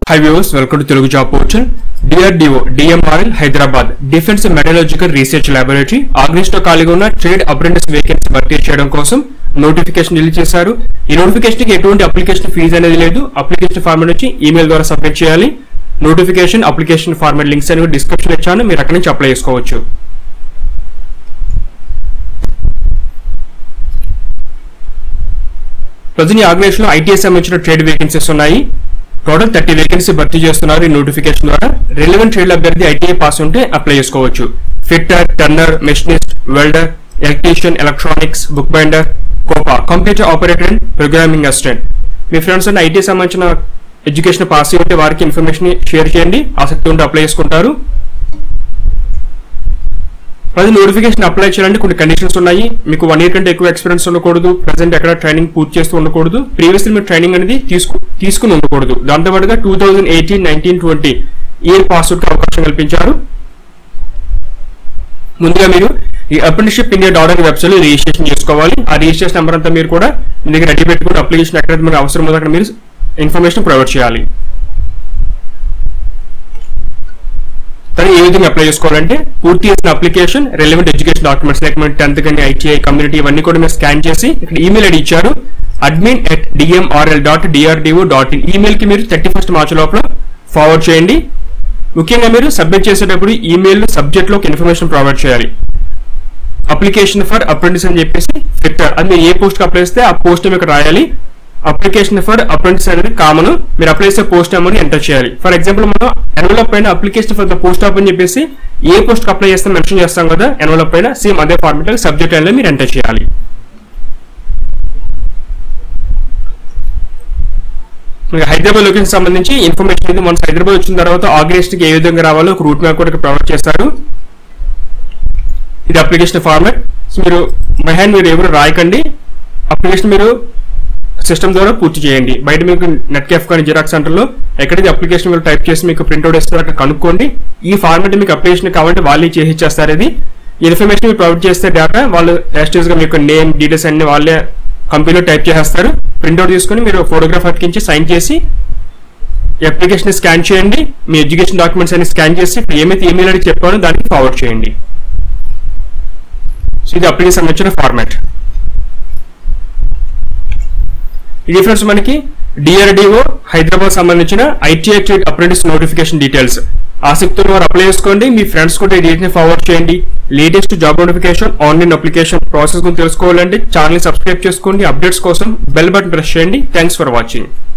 high viewers welcome to Telugu job portal DRDO DMRL Hyderabad defence metallurgical research laboratory August లో ఖాళీగా ఉన్న trade apprentice vacancy భర్తీ చేయడం కోసం నోటిఫికేషన్ రిలీజ్ చేశారు ఈ నోటిఫికేషన్ కి ఎటువంటి అప్లికేషన్ ఫీజు అనేది లేదు అప్లికేషన్ ఫార్మాట్ వచ్చి ఈమెయిల్ ద్వారా సబ్మిట్ చేయాలి నోటిఫికేషన్ అప్లికేషన్ ఫార్మాట్ లింక్స్ అని డిస్క్రిప్షన్ ఇచ్చాను మీరు అక్కడి నుంచి అప్లై చేసుకోవచ్చు ప్రజెంట్ ఈ ఆర్గనైజేషన్ లో ఐటీఎస్ సంబంధించిన ట్రేడ్ వేకెన్సీస్ ఉన్నాయి టోటల్ థర్టీ వేకెన్సీ భర్తీ చేస్తున్నారు ఈ నోటిఫికేషన్ ద్వారా రిలవెంట్ ట్రేడ్ అభ్యర్థి ఐటీఐ పాస్ ఉంటే అప్లై చేసుకోవచ్చు fitter turner machinist welder electrician electronics book binder COPA computer operator and programming assistant మీ ఫ్రెండ్స్ అంటే ఐటీ సంబంధించిన ఎడ్యుకేషన్ పాస్ అయి ఉంటే వారికి ఇన్ఫర్మేషన్ షేర్ చేయండి ఆసక్తి ఉంటే అప్లై చేసుకుంటారు ప్రతి నోటిఫికేషన్ అప్లై చేయాలంటే కొన్ని కండిషన్స్ ఉన్నాయి మీకు వన్ ఇయర్ కంటే ఎక్కువ ఎక్స్పీరియన్స్ ఉండకూడదు ప్రజెంట్ ఎక్కడ ట్రైనింగ్ పూర్తి చేస్తూ ఉండకూడదు ప్రీవియస్లీ మీరు ట్రైనింగ్ అనేది తీసుకు తీసుకుని ఉండకూడదు దాంతో పాటుగా two thousand eighteen nineteen twenty year pass out అవకాశం కల్పించారు ముందుగా మీరు ఈ apprenticeship India dot in website లో రిజిస్ట్రేషన్ చేసుకోవాలి ఆ రిజిస్ట్రేషన్ నెంబర్ అంతా మీరు కూడా మీ దగ్గర రెడీ పెట్టుకుని అప్లికేషన్ ఎక్కడైతే మీకు అవసరం ఉందో అక్కడ మీరు ఇన్ఫర్మేషన్ ప్రొవైడ్ చేయాలి దాన్ని ఏ విధంగా అప్లై చేసుకోవాలంటే పూర్తి చేసిన application relevant education documents like మన టెన్త్ కానీ ఐటీఐ కమ్యూనిటీ ఇవన్నీ కూడా మీరు స్కాన్ చేసి ఇక్కడ ఈమెయిల్ ఐడి ఇచ్చారు admin at DMRL dot DRDO dot in email కి మీరు థర్టీ ఫస్ట్ మార్చ్ లోపల ఫార్వర్డ్ చేయండి ముఖ్యంగా మీరు సబ్మిట్ చేసేటప్పుడు ఈమెయిల్ సబ్జెక్ట్ లో ఇన్ఫర్మేషన్ ప్రొవైడ్ చేయాలి అప్లికేషన్ ఫర్ అప్రెంటిస్ అని చెప్పేసి ఫిట్టర్ అది మీరు ఏ పోస్ట్ అప్లై చేస్తే ఆ పోస్ట్ ఇక్కడ రాయాలి అప్లికేషన్ ఫర్ అప్రెంటిస్ అనేది కామన్ మీరు అప్లై చేసే పోస్ట్ నెంబర్ ఎంటర్ చేయాలి ఫర్ ఎగ్జాంపుల్ మనం ఎన్వలప్ పైన application for the post of అని చెప్పేసి ఏ పోస్ట్ అప్లై చేస్తే మెన్షన్ చేస్తాం కదా ఎన్వలప్ పైన సేమ్ అదే ఫార్మెట్ సబ్జెక్ట్ అనేది మీరు ఎంటర్ చేయాలి హైదరాబాద్ లొకేషన్ సంబంధించి ఇన్ఫర్మేషన్ ఇది మన హైదరాబాద్ వచ్చిన తర్వాత ఆగస్ట్ కి ఏ విధంగా రావాలో ఒక రూట్ మ్యాప్ కూడా ప్రొవైడ్ చేస్తారు ఇది అప్లికేషన్ ఫార్మాట్ సో మీరు మెహాన్ మీరు ఎవరు రాయకండి అప్లికేషన్ మీరు సిస్టమ్ ద్వారా పూర్తి చేయండి బయట మీకు నెట్ క్యాఫ్ కానీ జిరాక్స్ సెంటర్లో ఎక్కడైతే అప్లికేషన్ మీరు టైప్ చేసి మీకు ప్రింట్అవుట్ ఇస్తారో అక్కడ కనుక్కోండి ఈ ఫార్మాట్ మీకు అప్లికేషన్ కావాలంటే వాళ్ళే చేసి ఇచ్చేస్తారు ఇది ఇన్ఫర్మేషన్ మీరు ప్రొవైడ్ చేస్తే డేటా వాళ్ళు యాస్టేజ్ గా మీకు నేమ్ డీటెయిల్స్ అన్ని వాళ్ళే కంపెనీలో టైప్ చేసేస్తారు ప్రింట్అవుట్ తీసుకొని మీరు ఫోటోగ్రాఫ్ అతికించి సైన్ చేసి అప్లికేషన్ స్కాన్ చేయండి మీ ఎడ్యుకేషన్ డాక్యుమెంట్స్ అన్ని స్కాన్ చేసి ఇప్పుడు ఏమైతే ఈమెయిల్ ఐడి చెప్పారో దానికి ఫార్వర్డ్ చేయండి సో ఇది అప్లికేషన్ సంబంధించిన ఫార్మాట్ ఇది ఫ్రెండ్స్ మనకి డిఆర్డిఓ హైదరాబాద్ సంబంధించిన ITI trade apprentice notification details ఆసక్తి ఉన్న వారు అప్లై చేసుకోండి మీ ఫ్రెండ్స్ కూడా డీటెయిల్స్ ఫార్వర్డ్ చేయండి latest job notification online application process గురించి తెలుసుకోవాలంటే ఛానల్ సబ్స్క్రైబ్ చేసుకోండి అప్డేట్స్ కోసం బెల్ బటన్ ప్రెస్ చేయండి థ్యాంక్స్ ఫర్ వాచింగ్